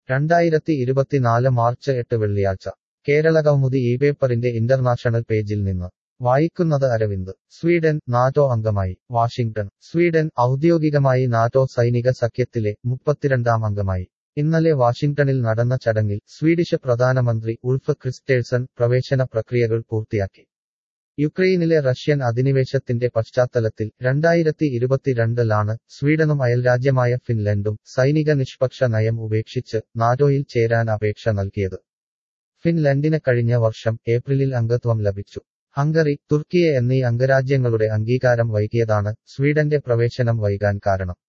രണ്ടായിരത്തി ഇരുപത്തിനാല് മാർച്ച് എട്ട് വെള്ളിയാഴ്ച കേരളകൗമുദി ഈ പേപ്പറിന്റെ ഇന്റർനാഷണൽ പേജിൽ നിന്ന് വായിക്കുന്നത് അരവിന്ദ് സ്വീഡൻ നാറ്റോ അംഗമായി വാഷിംഗ്ടൺ സ്വീഡൻ ഔദ്യോഗികമായി നാറ്റോ സൈനിക സഖ്യത്തിലെ മുപ്പത്തിരണ്ടാം അംഗമായി ഇന്നലെ വാഷിംഗ്ടണിൽ നടന്ന ചടങ്ങിൽ സ്വീഡിഷ് പ്രധാനമന്ത്രി ഉൾഫ് ക്രിസ്റ്റേഴ്സൺ പ്രവേശന പ്രക്രിയകൾ പൂർത്തിയാക്കി യുക്രൈനിലെ റഷ്യൻ അധിനിവേശത്തിന്റെ പശ്ചാത്തലത്തിൽ രണ്ടായിരത്തി ഇരുപത്തിരണ്ടിലാണ് സ്വീഡനും അയൽരാജ്യമായ ഫിൻലൻഡും സൈനിക നിഷ്പക്ഷ നയം ഉപേക്ഷിച്ച് നാറ്റോയിൽ ചേരാൻ അപേക്ഷ നൽകിയത് ഫിൻലൻഡിന് കഴിഞ്ഞ വർഷം ഏപ്രിലിൽ അംഗത്വം ലഭിച്ചു ഹംഗറി തുർക്കിയ എന്നീ അംഗരാജ്യങ്ങളുടെ അംഗീകാരം വൈകിയതാണ് സ്വീഡന്റെ പ്രവേശനം വൈകാൻ കാരണം